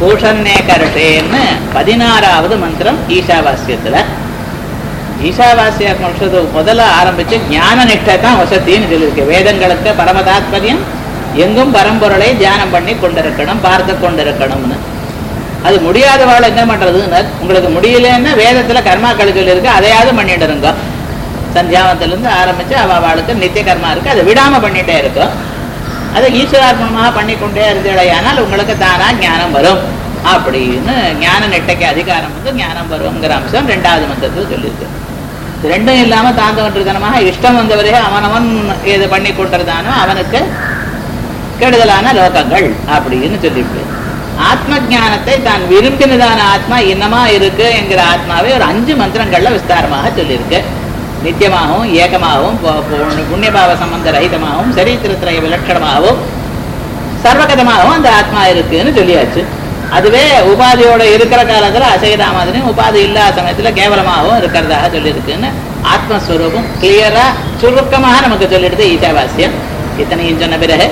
பூஷன்னே கருஷேன்னு பதினாறாவது மந்திரம் ஈஷாவாஸ்யத்துல ஈஷாவாசிய மனுஷது முதல்ல ஆரம்பிச்சு ஞான நிஷ்டை தான் வசதின்னு சொல்லியிருக்கு வேதங்களுக்கு பரம தாத்பரியம் எங்கும் பரம்பொருளை தியானம் பண்ணி கொண்டிருக்கணும் பார்த்து கொண்டிருக்கணும்னு அது முடியாதவாள் என்ன பண்றதுன்னு உங்களுக்கு முடியலன்னா வேதத்துல கர்மாக்கள் சொல்லியிருக்கு அதையாவது பண்ணிட்டு இருங்க சந்தியாவத்திலிருந்து ஆரம்பிச்சு அவ அவளுக்கு நித்திய கர்மா இருக்கு அதை விடாம பண்ணிட்டே இருக்கும் அதை ஈஸ்வரார்ப்பணமாக பண்ணிக்கொண்டே இருந்தேடையானால் உங்களுக்கு தானா ஞானம் வரும் அப்படின்னு ஞான நெட்டைக்கு அதிகாரம் வந்து ஞானம் வருங்கிற அம்சம் ரெண்டாவது மந்திரத்தில் சொல்லியிருக்கு இது ரெண்டும் இல்லாம தாந்தவன்றதனமாக இஷ்டம் வந்தவரே அவனவன் இது பண்ணி கொண்டிருந்தானோ அவனுக்கு கெடுதலான லோகங்கள் அப்படின்னு சொல்லிட்டு ஆத்ம ஞானத்தை தான் விரும்பினதான ஆத்மா இன்னமா இருக்கு என்கிற ஆத்மாவை ஒரு அஞ்சு மந்திரங்கள்ல விஸ்தாரமாக சொல்லியிருக்கு நித்தியமாகவும் ஏகமாகவும் பு- பு- புண்ணியபாவ சம்பந்த ரහිதமாகவும் சரித்திரத்திரைய விலட்சணமாகவும் சர்வகதமாகவும் அந்த ஆத்மா இருக்குன்னு சொல்லியாச்சு அதுவே உபாதியோட இருக்கிற காலத்துல அசைதா மாதிரியும் உபாதி இல்லாத சமயத்துல கேவலமாகவும் இருக்கிறதாக சொல்லியிருக்குன்னு ஆத்மஸ்வரூபம் கிளியரா சுருக்கமாக நமக்கு சொல்லிடுது ஈசாவாஸ்யம் இத்தனையும் சொன்ன பிறகு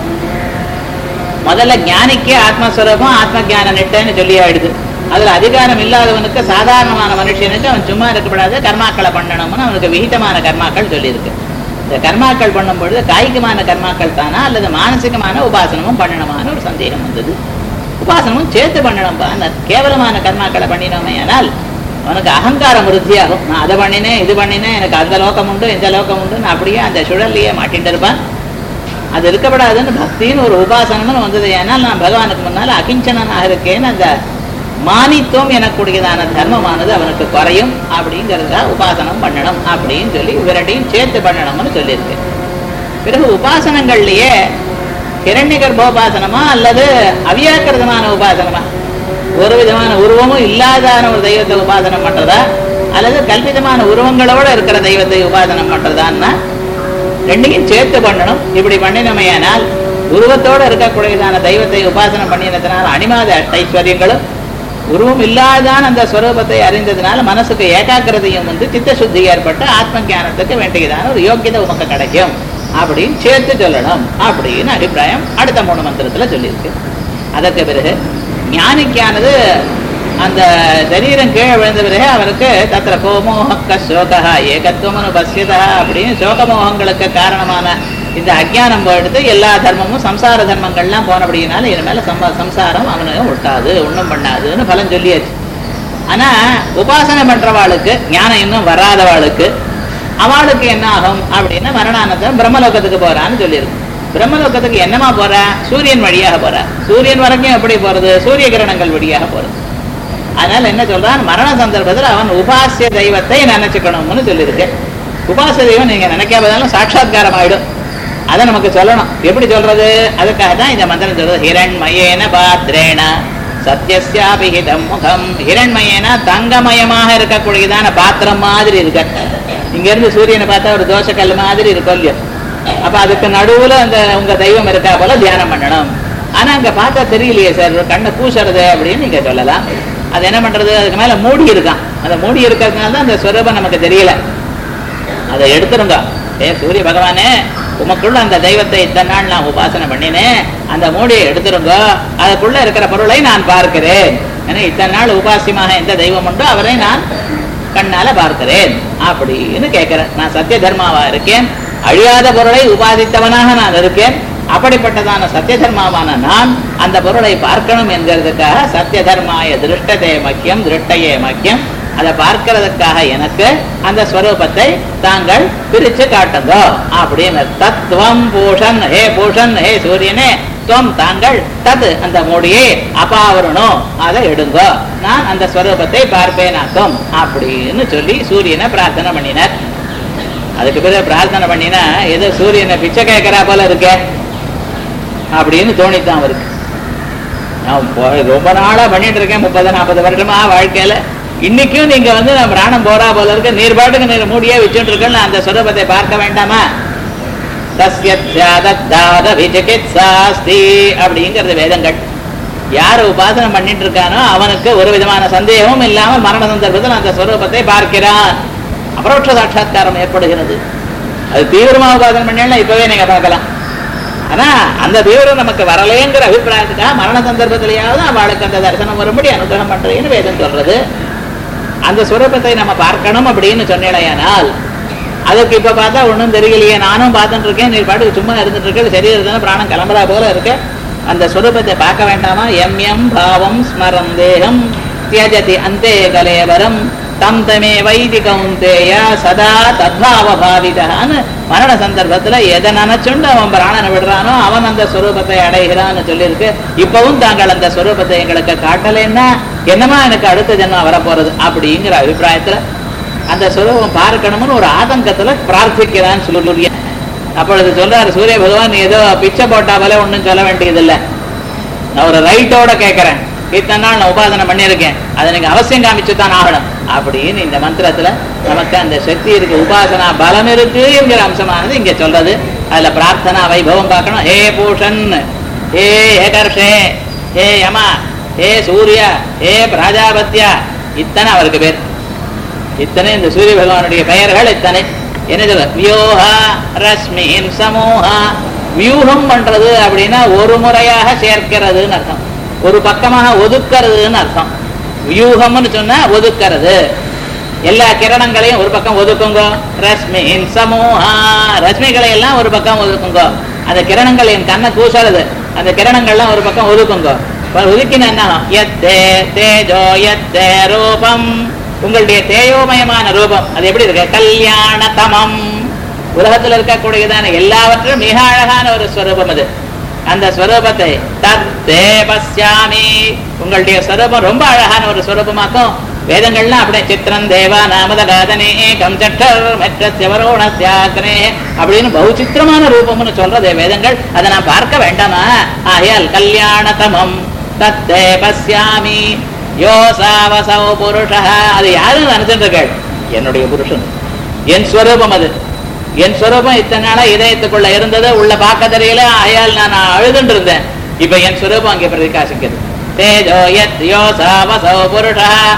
முதல்ல ஞானிக்கு ஆத்மஸ்வரூபம் ஆத்ம ஞான நெட்டன்னு சொல்லி ஆயிடுது அதுல அதிகாரம் இல்லாதவனுக்கு சாதாரணமான மனுஷனுக்கு அவன் சும்மா இருக்கக்கூடாது கர்மாக்களை பண்ணணும்னு அவனுக்கு விகிதமான கர்மாக்கள் சொல்லியிருக்கு இந்த கர்மாக்கள் பண்ணும் பொழுது காய்கமான கர்மாக்கள் தானா அல்லது மானசிகமான உபாசனமும் பண்ணணுமான ஒரு சந்தேகம் வந்தது உபாசனமும் சேர்த்து பண்ணணும்பா நான் கேவலமான கர்மாக்களை பண்ணினோமே ஆனால் அவனுக்கு அகங்காரம் விருத்தியாகும் நான் அதை பண்ணினேன் இது பண்ணினேன் எனக்கு அந்த லோகம் உண்டு இந்த லோகம் உண்டு நான் அப்படியே அந்த சுழல்லையே மாட்டிட்டு இருப்பான் அது இருக்கப்படாதுன்னு பக்தின்னு ஒரு உபாசனம்னு வந்தது ஏன்னால் நான் பகவானுக்கு முன்னால அகிஞ்சனாக இருக்கேன்னு அந்த மானித்துவம் எனக்கூடியதான தர்மமானது அவனுக்கு குறையும் அப்படிங்கிறத உபாசனம் பண்ணணும் அப்படின்னு சொல்லி இவரட்டையும் சேர்த்து பண்ணணும்னு சொல்லியிருக்கு பிறகு உபாசனங்கள்லயே கிரண்ய கர்ப்போபாசனமா அல்லது அவியாக்கிருதமான உபாசனமா ஒரு விதமான உருவமும் இல்லாதான ஒரு தெய்வத்தை உபாசனம் பண்றதா அல்லது கல்பிதமான உருவங்களோட இருக்கிற தெய்வத்தை உபாசனம் பண்றதான்னா ரெண்டையும் சேர்த்து பண்ணணும் இப்படி பண்ணினமையானால் உருவத்தோட இருக்கக்கூடியதான தெய்வத்தை உபாசனம் பண்ணினதுனால அனிமாத ஐஸ்வர்யங்களும் உருவம் இல்லாதான் அந்த ஸ்வரூபத்தை அறிந்ததுனால மனசுக்கு ஏகாக்கிரதையும் வந்து சித்த சுத்தி ஏற்பட்டு ஆத்ம ஞானத்துக்கு வேண்டியதான ஒரு யோக்கியதை உமக்கு கிடைக்கும் அப்படின்னு சேர்த்து சொல்லணும் அப்படின்னு அபிப்பிராயம் அடுத்த மூணு மந்திரத்துல சொல்லியிருக்கு அதற்கு பிறகு ஞானிக்கானது அந்த சரீரம் கீழே விழுந்த பிறகு அவருக்கு தத்திர கோமோக சோகா ஏகத்துவமனு பசியதா அப்படின்னு சோகமோகங்களுக்கு காரணமான இந்த அஜ்ஞானம் போயிடுத்து எல்லா தர்மமும் சம்சார தர்மங்கள்லாம் போனபடியினால இனிமேல சம்ப சம்சாரம் அவனுக்கு ஒட்டாது ஒண்ணும் பண்ணாதுன்னு பலன் சொல்லியாச்சு ஆனா உபாசனை பண்றவாளுக்கு ஞானம் இன்னும் வராதவாளுக்கு அவளுக்கு என்ன ஆகும் அப்படின்னா மரணானந்தம் பிரம்மலோகத்துக்கு போறான்னு சொல்லியிருக்கு பிரம்மலோகத்துக்கு என்னமா போறா சூரியன் வழியாக போறா சூரியன் வரைக்கும் எப்படி போறது சூரிய கிரணங்கள் வழியாக போறது அதனால என்ன சொல்றான் மரண சந்தர்ப்பத்தில் அவன் உபாசிய தெய்வத்தை நினைச்சுக்கணும்னு சொல்லியிருக்கு உபாசிய தெய்வம் நீங்க நினைக்காததாலும் சாட்சாத்காரம் ஆயிடும் அதை நமக்கு சொல்லணும் எப்படி சொல்றது அதுக்காக தான் இந்த மந்திரம் சொல்றது ஹிரண்மயேன பாத்ரேன சத்யஸ்யாபிஹிதம் முகம் ஹிரண்மயேன தங்கமயமாக இருக்கக்கூடியதான பாத்திரம் மாதிரி இருக்க இங்க இருந்து சூரியனை பார்த்தா ஒரு தோசைக்கல் மாதிரி இருக்கும் இல்லையோ அப்ப அதுக்கு நடுவுல அந்த உங்க தெய்வம் இருக்கா போல தியானம் பண்ணணும் ஆனா அங்க பார்த்தா தெரியலையே சார் கண்ணை பூசுறது அப்படின்னு நீங்க சொல்லலாம் அது என்ன பண்றது அதுக்கு மேல மூடி இருக்கான் அந்த மூடி இருக்கிறதுனால தான் அந்த ஸ்வரூபம் நமக்கு தெரியல அதை எடுத்துருங்க ஏ சூரிய பகவானே உமக்குள்ள அந்த தெய்வத்தை இத்தனை நாள் நான் உபாசனை பண்ணினேன் அந்த மூடியை எடுத்துருங்க அதுக்குள்ள இருக்கிற பொருளை நான் பார்க்கிறேன் ஏன்னா இத்தனை நாள் உபாசியமாக எந்த தெய்வம் உண்டோ அவரை நான் கண்ணால பார்க்கிறேன் அப்படின்னு கேட்கிறேன் நான் சத்திய தர்மாவா இருக்கேன் அழியாத பொருளை உபாதித்தவனாக நான் இருக்கேன் அப்படிப்பட்டதான சத்திய தர்மாவான நான் அந்த பொருளை பார்க்கணும் என்கிறதுக்காக சத்திய தர்மாய திருஷ்டதே மக்கியம் திருஷ்டையே மக்கியம் அதை பார்க்கிறதுக்காக எனக்கு அந்த ஸ்வரூபத்தை தாங்கள் பிரிச்சு காட்டுங்க அப்படின்னு தத்துவம் பூஷன் ஹே பூஷன் ஹே சூரியனே துவம் தாங்கள் தத் அந்த மூடியை அபாவரணம் அதை எடுங்க நான் அந்த ஸ்வரூபத்தை பார்ப்பேனாக்கும் அப்படின்னு சொல்லி சூரியனை பிரார்த்தனை பண்ணினார் அதுக்கு பிறகு பிரார்த்தனை பண்ணினா ஏதோ சூரியனை பிச்சை கேட்கிறா போல இருக்கே அப்படின்னு தோணித்தான் அவருக்கு நான் போ- ரொம்ப நாளா பண்ணிட்டு இருக்கேன் முப்பது நாற்பது வருஷமா வாழ்க்கையில இன்னைக்கும் நீங்க வந்து நான் பிராணம் போறா போல இருக்கு நீர் பாட்டுக்கு நீர் மூடியே வச்சுட்டு இருக்கேன் நான் அந்த சுரூபத்தை பார்க்க வேண்டாமா தஸ்யத்யாதத்தாத விசிகித்சாஸ்தி அப்படிங்கிறது வேதங்கள் யார் உபாசனை பண்ணிட்டு இருக்கானோ அவனுக்கு ஒரு விதமான சந்தேகமும் இல்லாமல் மரண சந்தர்ப்பத்தில் அந்த ஸ்வரூபத்தை பார்க்கிறான் அபரோட்ச சாட்சா்காரம் ஏற்படுகிறது அது தீவிரமா உபாசனை பண்ணா இப்பவே நீங்க பார்க்கலாம் ஆனா அந்த தீவிரம் நமக்கு வரலேங்கிற அபிப்பிராயத்துக்காக மரண சந்தர்ப்பத்திலேயாவது அவளுக்கு அந்த தரிசனம் வரும்படி அனுகிரகம் பண்றேன்னு வேதம் சொல்றது அந்த சுரூபத்தை நம்ம பார்க்கணும் அப்படின்னு சொன்னேனால் அதுக்கு இப்ப பார்த்தா ஒண்ணும் தெரியலையே நானும் பார்த்துட்டு இருக்கேன் நீ பாட்டுக்கு சும்மா இருந்துட்டு இருக்க சரீரத்தான பிராணம் கிளம்புறா போல இருக்க அந்த சுரூபத்தை பார்க்க வேண்டாமா எம் எம் பாவம் ஸ்மரம் தேகம் தியஜதி அந்தே கலேவரம் தம் தமே வைதி கவுந்தேய சதா தத்பாவ பாவிதான்னு மரண சந்தர்ப்பத்துல எதை நினைச்சுண்டு அவன் பிராணனை விடுறானோ அவன் அந்த ஸ்வரூபத்தை அடைகிறான்னு சொல்லியிருக்கு இப்பவும் தாங்கள் அந்த ஸ்வரூபத்தை எங்களுக்கு காட்டலைன்னா என்னமா எனக்கு அடுத்த ஜென்மம் வரப்போறது அப்படிங்கிற அபிப்பிராயத்துல அந்த ஸ்வரூபம் பார்க்கணும்னு ஒரு ஆதங்கத்துல பிரார்த்திக்கிறான்னு சொல்லி அப்பொழுது சொல்றாரு சூரிய பகவான் ஏதோ பிச்சை போட்டா போல ஒண்ணும் சொல்ல வேண்டியதில்லை நான் ஒரு ரைட்டோட கேட்கறேன் இத்தனை நாள் நான் உபாசனை பண்ணியிருக்கேன் அதை நீங்க அவசியம் காமிச்சு தான் ஆகணும் அப்படின்னு இந்த மந்திரத்துல நமக்கு அந்த சக்தி இருக்கு உபாசனா பலம் இருக்கு என்கிற அம்சமானது இங்க சொல்றது அதுல பிரார்த்தனா வைபவம் பார்க்கணும் ஹே பூஷன் ஹே ஏகர்ஷே ஹே யமா ஹே சூர்யா ஹே பிராஜாபத்யா இத்தனை அவருக்கு பேர் இத்தனை இந்த சூரிய பகவானுடைய பெயர்கள் இத்தனை என்ன சொல்ல வியோகா ரஸ்மின் சமூகா வியூகம் பண்றது அப்படின்னா ஒரு முறையாக சேர்க்கிறதுன்னு அர்த்தம் ஒரு பக்கமாக ஒதுக்கிறதுன்னு அர்த்தம் வியூகம்னு சொன்னா ஒதுக்கிறது எல்லா கிரணங்களையும் ஒரு பக்கம் ஒதுக்குங்க ரஷ்மின் சமூகா ரஷ்மிகளை எல்லாம் ஒரு பக்கம் ஒதுக்குங்க அந்த கிரணங்கள் என் கண்ணை கூசறது அந்த கிரணங்கள்லாம் ஒரு பக்கம் ஒதுக்குங்க இப்ப ஒதுக்கின என்ன ஆகும்? எத்தே தேஜோ எத்தே ரூபம் உங்களுடைய தேயோமயமான ரூபம் அது எப்படி இருக்கு கல்யாணதமம் உலகத்தில் இருக்கக்கூடியதான எல்லாவற்றும் மிக அழகான ஒரு ஸ்வரூபம் அது அந்த ஸ்வரூபத்தை தத்தே பஸ்யாமி உங்களுடைய ஸ்வரூபம் ரொம்ப அழகான ஒரு ஸ்வரூபமாக்கும் வேதங்கள்லாம் அப்படியே சித்திரம் தேவா நாமத காதனே கம் சட்டர் மெற்றவரோணசியாக்கனே அப்படின்னு பௌச்சித்திரமான ரூபம்னு சொல்றது வேதங்கள் அதை நான் பார்க்க வேண்டாமா ஆயால் கல்யாணதமம் தத்தே பஸ்யாமி யோசாவசௌ புருஷ அது யாரும் நினைச்சிட்டு இருக்காள் என்னுடைய புருஷன் என் ஸ்வரூபம் அது என் ஸ்வரூபம் இத்தனை நாளா இதயத்துக்குள்ள இருந்தது உள்ள பார்க்க தெரியல ஆயால் நான் அழுதுட்டு இருந்தேன் இப்ப என் ஸ்வரூபம் அங்கே பிரகாசிக்குது தேஜோ யத் யோசாவசௌ புருஷ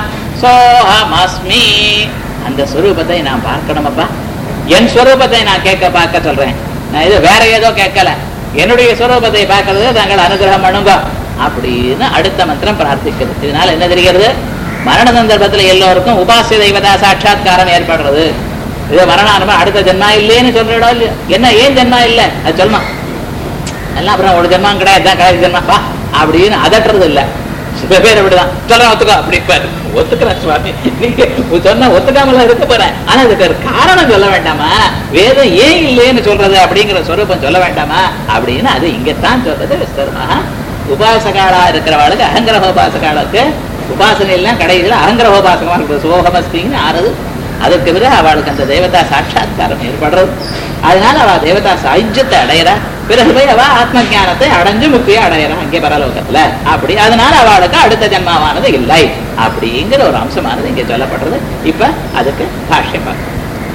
சோஹமஸ்மி அந்த ஸ்வரூபத்தை நான் பார்க்கணும் அப்பா என் ஸ்வரூபத்தை நான் கேட்க பார்க்க சொல்றேன் நான் இது வேற ஏதோ கேட்கல என்னுடைய ஸ்வரூபத்தை பார்க்கறது தாங்கள் அனுகிரகம் பண்ணுங்க அப்படின்னு அடுத்த மந்திரம் பிரார்த்திக்கிறது இதனால என்ன தெரிகிறது மரண சந்தர்ப்பத்துல எல்லோருக்கும் உபாசிய தெய்வதா சாட்சா்காரம் ஏற்படுறது இது மரணானுபவம் அடுத்த ஜென்மா இல்லைன்னு சொல்றடோ இல்லையோ என்ன ஏன் ஜென்மா இல்லை அது சொல்லணும் எல்லாம் அப்புறம் ஒரு ஜென்மம் கிடையாது தான் கடைசி ஜென்மா வா அப்படின்னு அதட்டுறது இல்ல சில பேர் அப்படிதான் சொல்றேன் ஒத்துக்கோ அப்படி பாரு ஒத்துக்கிறேன் சுவாமி நீங்க சொன்னா ஒத்துக்காமல இருக்க போறேன் ஆனா அதுக்கு ஒரு காரணம் சொல்ல வேண்டாமா வேதம் ஏன் இல்லைன்னு சொல்றது அப்படிங்கிற சொரூபம் சொல்ல வேண்டாமா அப்படின்னு அது இங்கத்தான் சொல்றது விஸ்தரமாக உபாசகாலா இருக்கிறவளுக்கு அகங்கிரக உபாசகாலுக்கு உபாசனை எல்லாம் கடைசியில் அகங்கிரக உபாசகமா இருக்கிறது சோகமஸ்தின்னு ஆறுது அதுக்கு பிறகு அவளுக்கு அந்த தேவதா சாட்சா்காரம் ஏற்படுறது அதனால அவ தேவதா சாயுஜ்யத்தை அடையிறா பிறகு போய் அவ ஆத்ம ஞானத்தை அடைஞ்சு முக்தியை அடையிறா அங்கே பரலோகத்துல அப்படி அதனால அவளுக்கு அடுத்த ஜென்மாவானது இல்லை அப்படிங்கிற ஒரு அம்சமானது இங்க சொல்லப்படுறது இப்ப அதுக்கு பாஷ்யம் பார்க்கணும்.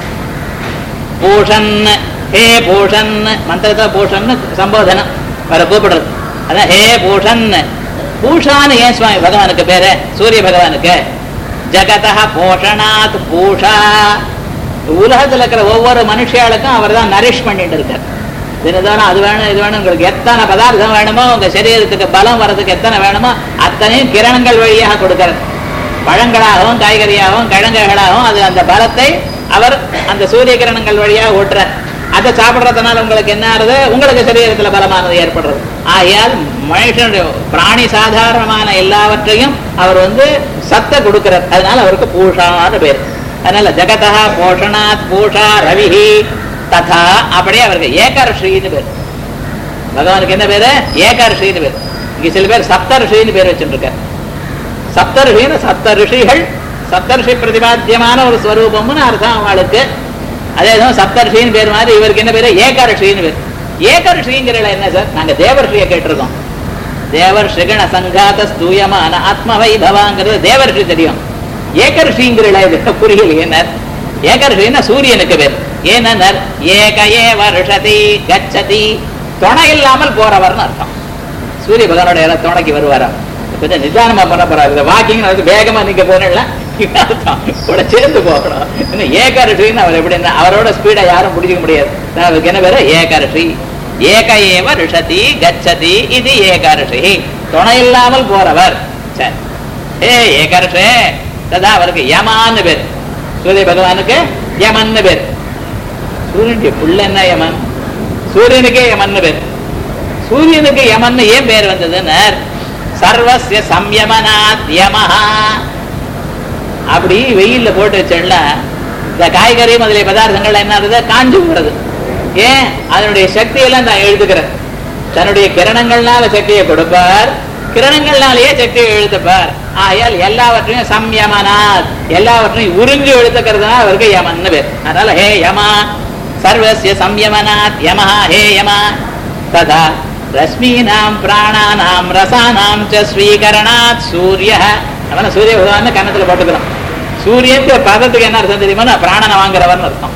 பூஷன் ஹே பூஷன் மந்திரத்தை பூஷன் சம்போதனம் வர கூப்பிடுறது அதான் ஹே பூஷன் பூஷான்னு ஏன் சுவாமி பகவானுக்கு பேரு சூரிய பகவானுக்கு ஜகதா போஷணாத் பூஷா உலகத்துல இருக்கிற ஒவ்வொரு மனுஷியாளுக்கும் அவர் தான் நரிஷ் பண்ணிட்டு இருக்கார் தினதானம் அது வேணும் இது வேணும் உங்களுக்கு எத்தனை பதார்த்தம் வேணுமோ உங்க சரீரத்துக்கு பலம் வர்றதுக்கு எத்தனை வேணுமோ அத்தனையும் கிரணங்கள் வழியாக கொடுக்கிறார் பழங்களாகவும் காய்கறியாகவும் கிழங்குகளாகவும் அது அந்த பலத்தை அவர் அந்த சூரிய கிரணங்கள் வழியாக ஓட்டுறார் அதை சாப்பிடுறதுனால உங்களுக்கு என்ன ஆகுது உங்களுக்கு சரீரத்துல பலமானது ஏற்படுறது ஆகையால் மனுஷனுடைய பிராணி சாதாரணமான எல்லாவற்றையும் அவர் வந்து சத்தை கொடுக்கிறார் அதனால அவருக்கு பூஷான்னு பேர் அதனால ஜெகதா போஷணாத் பூஷா ரவிஹி ததா அப்படியே அவருக்கு ஏகர்ஷின்னு பேர் பகவானுக்கு என்ன பேரு ஏகர்ஷின்னு பேர் இங்க சில பேர் சப்தர்ஷின்னு பேர் வச்சுருக்கார் சப்தர்ஷின்னு சப்த ரிஷிகள் சப்தர்ஷி பிரதிபாத்தியமான ஒரு ஸ்வரூபம்னு அர்த்தம் அவளுக்கு அதே தான் சப்தர்ஷின்னு பேர் மாதிரி இவருக்கு என்ன பேரு ஏகர்ஷின்னு பேர் ஏகர்ஷிங்கிறல என்ன சார் நாங்க தேவர்ஷியை கேட்டிருக்கோம் தேவர் ஸ்ரீகண சங்காத ஸ்தூயமான ஆத்ம வைபவாங்கிறது தேவர்ஷி தெரியும் ஏகர்ஷிங்கிறல இது புரியலையே நர் ஏகர்ஷின்னா சூரியனுக்கு பேர் ஏனர் ஏக ஏ வருஷதி கச்சதி துணை இல்லாமல் போறவர்னு அர்த்தம் சூரிய பகவானோட யாராவது துணைக்கு வருவாரா கொஞ்சம் நிதானமா பண்ண போறாரு வாக்கிங் அதுக்கு வேகமா நிக்க போறேன்ல கூட சேர்ந்து போகணும் இன்னும் ஏகாரட்சின்னு அவர் எப்படின்னா அவரோட ஸ்பீடை யாரும் பிடிக்க முடியாது அவருக்கு என்ன பேரு ஏகாரட்சி ஏக ஏவ ரிஷதி கச்சதி இது ஏக ரிஷி துணை இல்லாமல் போறவர் சரி ஏ ஏக ரிஷே ததா அவருக்கு யமான்னு பேர் சூரிய பகவானுக்கு யமன்னு பேர் சூரியனுடைய புள்ள என்ன யமன் சூரியனுக்கே யமன்னு பேர் சூரியனுக்கு யமன்னு ஏன் பேர் வந்ததுன்னு சர்வசிய சம்யமனாத் யமஹா அப்படி வெயில்ல போட்டு வச்சோம்ல இந்த காய்கறி முதலிய பதார்த்தங்கள் என்ன ஆகுது காஞ்சு போறது ஏன் அதனுடைய சக்தியெல்லாம் நான் எழுதுக்கிறேன் தன்னுடைய கிரணங்கள்னால சக்தியை கொடுப்பார் கிரணங்கள்னாலேயே சக்தியை எழுத்துப்பார் ஆகையால் எல்லாவற்றையும் சம்யமனாத் எல்லாவற்றையும் உறிஞ்சு எழுத்துக்கிறதுனா அவருக்கு யமன்னு பேர் அதனால ஹே யமா சர்வசிய சம்யமனாத் யமஹா ஹே யமா ததா ரஸ்மீனாம் பிராணானாம் ரசானாம் ச ஸ்வீகரணாத் சூரிய அவன சூரிய பகவான் கன்னத்துல போட்டுக்கிறோம் சூரியன் பதத்துக்கு என்ன அர்த்தம் தெரியுமா பிராணனை வாங்குறவர்னு அர்த்தம்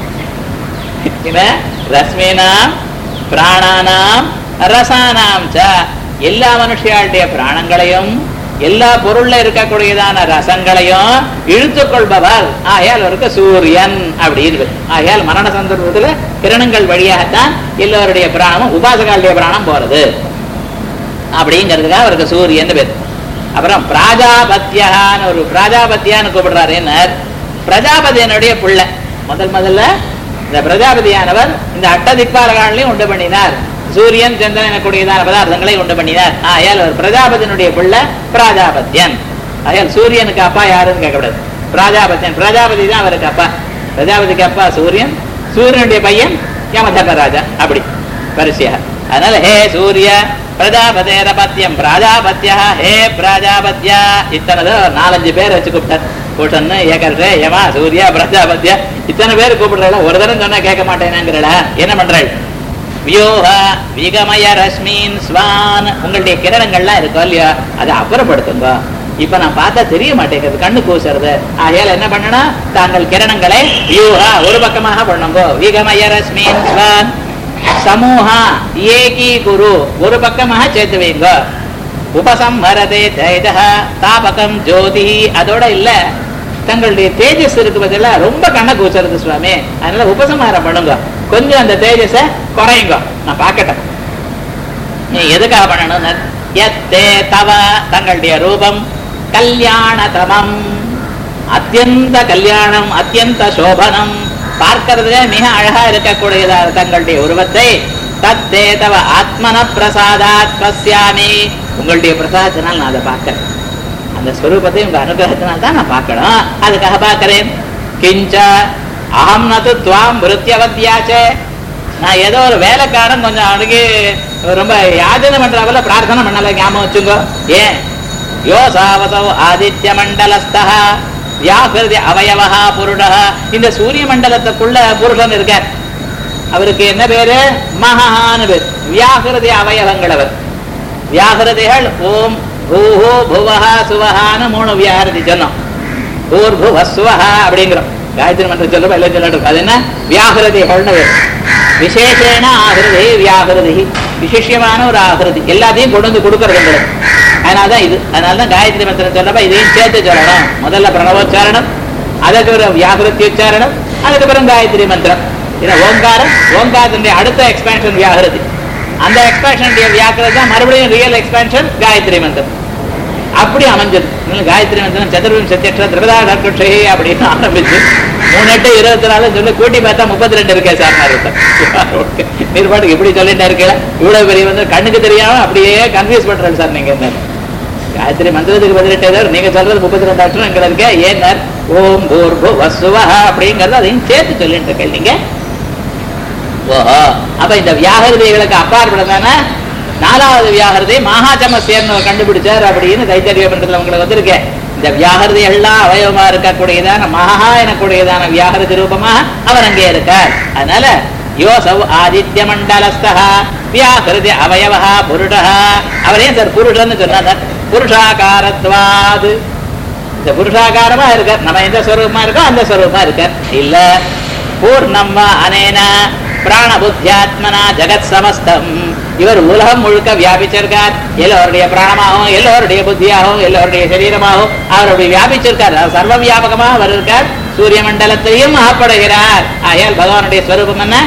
இவன் ரஸ்மீனாம் பிராணானாம் ரசானாம் ச எல்லா மனுஷியாளுடைய பிராணங்களையும் எல்லா பொருள்ல இருக்கக்கூடியதான ரசங்களையும் இழுத்துக் கொள்பவர் ஆகையால் அவருக்கு சூரியன் அப்படி இருக்கு ஆகையால் மரண சந்தர்ப்பத்துல கிரணங்கள் வழியாகத்தான் எல்லோருடைய பிராணமும் உபாசகாளுடைய பிராணம் போறது அப்படிங்கிறதுக்காக அவருக்கு சூரியன் பேர் அப்புறம் பிராஜாபத்தியான்னு ஒரு பிராஜாபத்தியான்னு கூப்பிடுறாரு என்ன பிரஜாபதியனுடைய பிள்ளை முதல் முதல்ல இந்த பிரஜாபதியானவர் இந்த அட்டதிக்பாலகாலையும் உண்டு பண்ணினார் சூரியன் சந்திரன் எனக்கூடியதான பதார்த்தங்களை உண்டு பண்ணினார் ஆயால் அவர் பிரஜாபதியினுடைய பிள்ளை பிராஜாபத்தியன் ஆயால் சூரியனுக்கு அப்பா யாருன்னு கேட்கக்கூடாது பிராஜாபத்தியன் பிரஜாபதி தான் அவருக்கு அப்பா பிரஜாபதிக்கு அப்பா சூரியன் சூரியனுடைய பையன் யமதர்மராஜா அப்படி வரிசையா அதனால ஹே சூரிய பிரஜாபதேரபத்தியம் பிராஜாபத்தியா ஹே பிராஜாபத்யா இத்தனை நாலஞ்சு பேர் வச்சு கூப்பிட்டார் கூட்டன்னு ஏகர்ஷே யமா சூர்யா பிரஜாபத்யா இத்தனை பேர் கூப்பிடுறா ஒரு தடவை சொன்னா கேட்க மாட்டேனாங்கிறட என்ன பண்றாள் வியோக விகமய ரஷ்மீன் ஸ்வான் உங்களுடைய கிரணங்கள்லாம் இருக்கும் இல்லையா அதை அப்புறப்படுத்துங்க இப்ப நான் பார்த்தா தெரிய மாட்டேங்குது கண்ணு கூசுறது ஆகையால் என்ன பண்ணணும் தாங்கள் கிரணங்களை வியூஹா ஒரு பக்கமாக பண்ணுங்க விகமய ரஷ்மீன் ஸ்வான் சமூகா ஏகி குரு ஒரு பக்கமாக சேர்த்து வைங்க உபசம்ஹரதே தைதஹ தாபகம் ஜோதி அதோட இல்ல தங்களுடைய தேஜஸ் இருக்கு பதிலா ரொம்ப கண்ணை கூச்சுறது சுவாமி அதனால உபசம்ஹாரம் பண்ணுங்க கொஞ்சம் அந்த தேஜஸ குறையுங்க நான் பார்க்கட்டேன் நீ எதுக்காக பண்ணணும் எத்தே தவ தங்களுடைய ரூபம் கல்யாணதமம் அத்தியந்த கல்யாணம் அத்தியந்த சோபனம் பார்க்கறதுல மிக அழகா இருக்கக்கூடியதான தங்களுடைய உருவத்தை தத்தே தவ ஆத்மன பிரசாதாத் பசியாமி உங்களுடைய பிரசாதத்தினால் நான் அதை பார்க்கிறேன் அந்த ஸ்வரூபத்தை உங்க அனுகிரகத்தினால் தான் நான் பார்க்கணும் அதுக்காக பார்க்கிறேன் கிஞ்ச அகம் நது துவாம் விருத்தியவத்தியாச்சே நான் ஏதோ ஒரு வேலைக்காரன் கொஞ்சம் அவனுக்கு ரொம்ப யாஜனை பண்றவள பிரார்த்தனை பண்ணல ஞாபகம் வச்சுங்க ஏன் யோசாவசௌ ஆதித்ய மண்டலஸ்தா வியாகிருதி அவயவஹா புருடஹ இந்த சூரிய மண்டலத்துக்குள்ள புருஷன் இருக்கார் அவருக்கு என்ன பேரு மகான்னு பேர் வியாகிருதி அவயவங்கள் அவர் வியாகிருதிகள் ஓம் பூஹு புவஹ சுவஹான்னு மூணு வியாகிருதி சொன்னோம் பூர்புவ சுவஹா அப்படிங்கிறோம் காயத்ரி மந்திரம் சொல்லுவோம் எல்லாம் சொல்லட்டும் அது என்ன வியாகிருதிகள்னு பேர் விசேஷேன ஆகிருதி வியாகிருதி விசேஷமான ஒரு ஆகிருதி எல்லாத்தையும் கொண்டு வந்து கொடுக்கறது எங்களுக்கு அதனாலதான் இது அதனாலதான் காயத்ரி மந்திரம் சொல்றப்ப இதையும் சேர்த்து சொல்லணும் முதல்ல பிரணவோச்சாரணம் அதுக்கு ஒரு வியாகிருத்தி உச்சாரணம் அதுக்கப்புறம் காயத்ரி மந்திரம் ஏன்னா ஓங்காரம் ஓங்காரத்தினுடைய அடுத்த எக்ஸ்பேன்ஷன் வியாகிருதி அந்த எக்ஸ்பேன்ஷன் வியாக்கிரதி தான் மறுபடியும் ரியல் எக்ஸ்பேன்ஷன் காயத்ரி மந்திரம் அப்படி அமைஞ்சது இன்னும் காயத்ரி மந்திரம் சதுர்வம் சத்தியக்ஷ திரதா டாக்டர் அப்படின்னு ஆரம்பிச்சு மூணு எட்டு இருபத்தி நாலு சொல்லி கூட்டி பார்த்தா முப்பத்தி ரெண்டு இருக்கே சார் நீர் பாட்டுக்கு இப்படி சொல்லிட்டே இருக்கல இவ்வளவு பெரிய வந்து கண்ணுக்கு தெரியாம அப்படியே கன்ஃபியூஸ் பண்றேன் சார் நீங்க என்ன காயத்ரி மந்திரத்துக்கு பதினெட்டு ஏதாவது நீங்க சொல்றது முப்பத்தி ரெண்டு அக்ஷரம் எங்க இருக்க ஏன் ஓம் பூர்பு வசுவா அப்படிங்கறது அதையும் சேர்த்து சொல்லிட்டு இருக்கேன் நீங்க ஓஹோ அப்ப இந்த வியாகிருதிகளுக்கு அப்பாற்பட்டதான நாலாவது வியாகிருதி மகாச்சமசேர்னு கண்டுபிடிச்சார் அப்படின்னு தைத்தரிய பண்றதுல உங்களுக்கு வந்திருக்கேன் இந்த வியாகிருதி எல்லாம் அவயவமா இருக்கக்கூடியதான மகா எனக்கூடியதான வியாகிருதி ரூபமா அவர் அங்கே இருக்கார் அதனால யோசவ் ஆதித்ய மண்டலஸ்தா வியாகிருதி அவயவா புருஷா அவரே சார் புருஷன்னு சொன்னார் புருஷாகாரத்வாது இந்த புருஷாகாரமா இருக்கார் நம்ம எந்த ஸ்வரூபமா இருக்கோ அந்த ஸ்வரூபமா இருக்கார் இல்ல பூர்ணம் வா அனேன பிராண புத்தியாத்மனா ஜெகத் சமஸ்தம் இவர் உலகம் முழுக்க வியாபிச்சிருக்கார் எல்லோருடைய பிராணமாகவும் எல்லோருடைய புத்தியாகவும் எல்லோருடைய சரீரமாகவும் அவருடைய வியாபிச்சிருக்கார் அவர் சர்வ வியாபகமாக அவர் இருக்கார் சூரிய மண்டலத்தையும் ஆப்படுகிறார் ஆகையால் பகவானுடைய ஸ்வரூபம் என்ன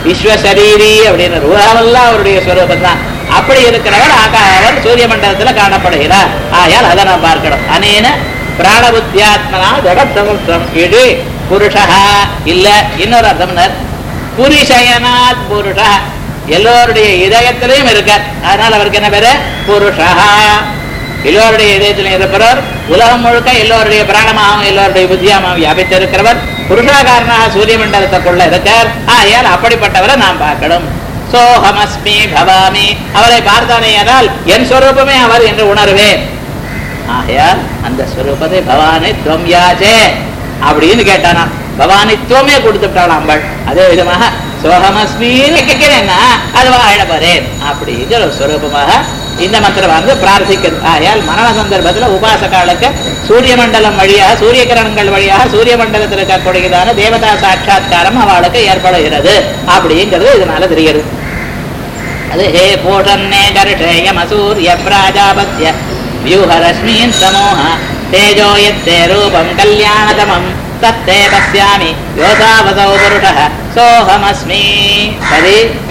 விஸ்வசரீரி அப்படின்னு உலகமெல்லாம் அவருடைய ஸ்வரூபம் தான் அப்படி இருக்கிறவர் ஆகாவர் சூரிய மண்டலத்துல காணப்படுகிறார் ஆயால் அதை நாம் பார்க்கணும் அனேன பிராணபுத்தியாத்மனா ஜெகத் சமுத்திரம் இது புருஷா இல்ல இன்னொரு அர்த்தம்னர் புரிஷயனாத் புருஷா எல்லோருடைய இதயத்திலையும் இருக்கார் அதனால அவருக்கு என்ன பேரு புருஷா எல்லோருடைய இதயத்திலும் இருப்பவர் உலகம் முழுக்க எல்லோருடைய பிராணமாகவும் எல்லோருடைய புத்தியாகவும் வியாபித்து இருக்கிறவர் புருஷாகாரனாக சூரிய மண்டலத்துக்குள்ள இருக்கார் ஆயால் அப்படிப்பட்டவரை நாம் பார்க்கணும் சோஹமஸ்மி பவாமி அவரை பார்த்தானேயானால் என் ஸ்வரூபமே அவர் என்று உணர்வேன் ஆகையால் அந்த ஸ்வரூபத்தை பவானி துவம் யாச்சே அப்படின்னு கேட்டானா பவானித்துவமே கொடுத்துட்டாள் அம்பாள் அதே விதமாக சோகமஸ்மின்னு கேட்கிறேன்னா அதுவா ஆயிடப்பறேன் அப்படிங்கிற ஒரு ஸ்வரூபமாக இந்த மந்திரம் வந்து பிரார்த்திக்கிறது ஆகையால் மரண சந்தர்ப்பத்துல உபாசகாலுக்கு சூரிய மண்டலம் வழியாக சூரிய கிரணங்கள் வழியாக சூரிய மண்டலத்தில் இருக்கக்கூடியதான தேவதா சாட்சா்காரம் அவளுக்கு ஏற்படுகிறது அப்படிங்கிறது இதனால தெரிகிறது அது ஹே பூஷன்னே கர்ஷேயமசூரிய பிராஜாபத்ய व्यूहरश्मीन् समूह तेजो यत्ते रूपम् कल्याणतमम् तत्ते पश्यामि योऽसावसौ पुरुषः सोऽहमस्मि तर्हि